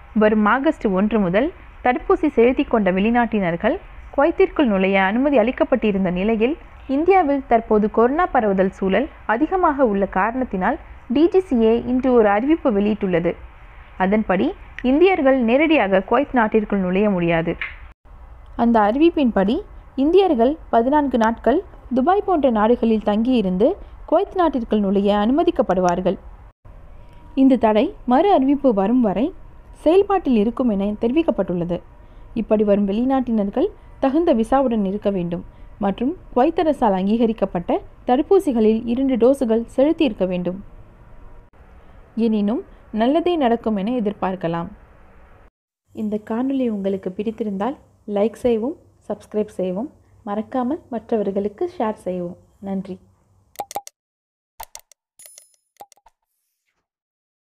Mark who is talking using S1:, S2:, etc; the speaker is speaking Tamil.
S1: வரும் ஆகஸ்ட் ஒன்று முதல் தடுப்பூசி செலுத்திக் கொண்ட வெளிநாட்டினர்கள் குவைத்திற்குள் நுழைய அனுமதி அளிக்கப்பட்டிருந்த நிலையில் இந்தியாவில் தற்போது கொரோனா பரவுதல் சூழல் அதிகமாக உள்ள காரணத்தினால் டிஜிசிஏ இன்று ஒரு அறிவிப்பு வெளியிட்டுள்ளது அதன்படி இந்தியர்கள் நேரடியாக குவைத் நாட்டிற்குள் நுழைய முடியாது அந்த அறிவிப்பின்படி இந்தியர்கள் பதினான்கு நாட்கள் துபாய் போன்ற நாடுகளில் தங்கியிருந்து குவைத் நாட்டிற்குள் நுழைய அனுமதிக்கப்படுவார்கள் இந்த தடை மறு அறிவிப்பு வரும் வரை செயல்பாட்டில் இருக்கும் என தெரிவிக்கப்பட்டுள்ளது இப்படி வரும் வெளிநாட்டினர்கள் தகுந்த விசாவுடன் இருக்க வேண்டும் மற்றும் குவைத் அரசால் அங்கீகரிக்கப்பட்ட தடுப்பூசிகளில் இரண்டு டோஸுகள் செலுத்தியிருக்க வேண்டும் எனினும் நல்லதே நடக்கும் என எதிர்பார்க்கலாம் இந்த காணொளி உங்களுக்கு பிடித்திருந்தால் லைக் செய்யவும் சப்ஸ்கிரைப் செய்யவும் மறக்காமல் மற்றவர்களுக்கு ஷேர் செய்யவும் நன்றி